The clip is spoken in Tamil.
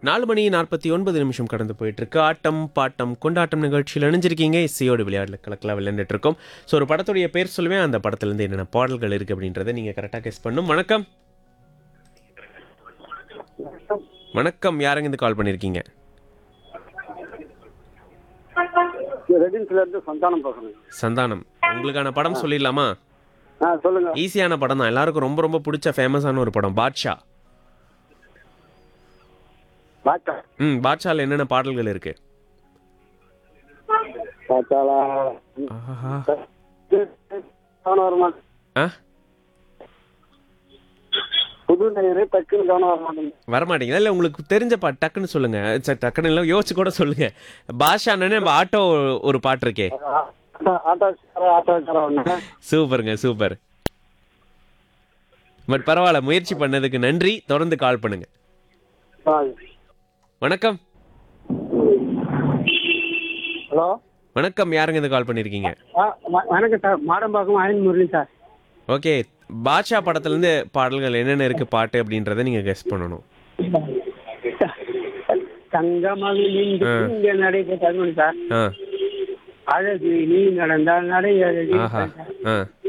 நாலு மணி நாற்பத்தி ஒன்பது நிமிஷம் கடந்து போயிட்டு இருக்கு ஆட்டம் பாட்டம் கொண்டாட்டம் நிகழ்ச்சியில் இணைஞ்சிருக்கீங்க இசையோடு விளையாடல கலக்கலா விளையாண்டுட்டு இருக்கோம் ஸோ ஒரு படத்துடைய பேர் சொல்லுவேன் அந்த படத்துலேருந்து என்னென்ன பாடல்கள் இருக்கு அப்படின்றத நீங்கள் கரெக்டாக கெஸ் பண்ணும் வணக்கம் வணக்கம் யாருங்க இருந்து கால் பண்ணியிருக்கீங்க ரெடின்ஸ்ல இருந்து சந்தானம் பேசுறேன் சந்தானம் உங்களுக்கான படம் சொல்லிடலாமா ஆ சொல்லுங்க ஈஸியான படம் தான் எல்லாருக்கும் ரொம்ப ரொம்ப பிடிச்ச ஃபேமஸான ஒரு படம் பாட்ஷா பாட்டா ம் பாட்ஷாவில் என்னென்ன பாடல்கள் இருக்கு பாட்டாளா ஆஹா கவனம் வர மாட்டேன் ஆ புது நேரு டக்குன்னு கவனம் வர மாட்டேங்குது வரமாட்டீங்களா இல்லை உங்களுக்கு தெரிஞ்ச பாட்டு டக்குன்னு சொல்லுங்க சரி டக்குன்னு இல்லை யோசிச்சு கூட சொல்லுங்க பாஷான்னு நம்ம ஆட்டோ ஒரு பாட்டு இருக்கே ஆட்டோ ஆட்டோக்கார ஆட்டோக்கார ஒண்ணு சூப்பருங்க சூப்பர் பட் பரவாயில்ல முயற்சி பண்ணதுக்கு நன்றி தொடர்ந்து கால் பண்ணுங்க வணக்கம் ஹலோ வணக்கம் யாருங்க இந்த கால் பண்ணியிருக்கீங்க வணக்கம் sir Madambakkam Ayan Murali sir okay Baasha படத்துலேருந்து பாடல்கள் என்னென்ன இருக்கு பாட்டு அப்படின்றத நீங்கள் கெஸ் பண்ணணும் தங்கமகள் இங்க நடைபெற்ற சார் ஆ அழகு நீ நடந்தால் நடை அழகு ஆஹா ஆ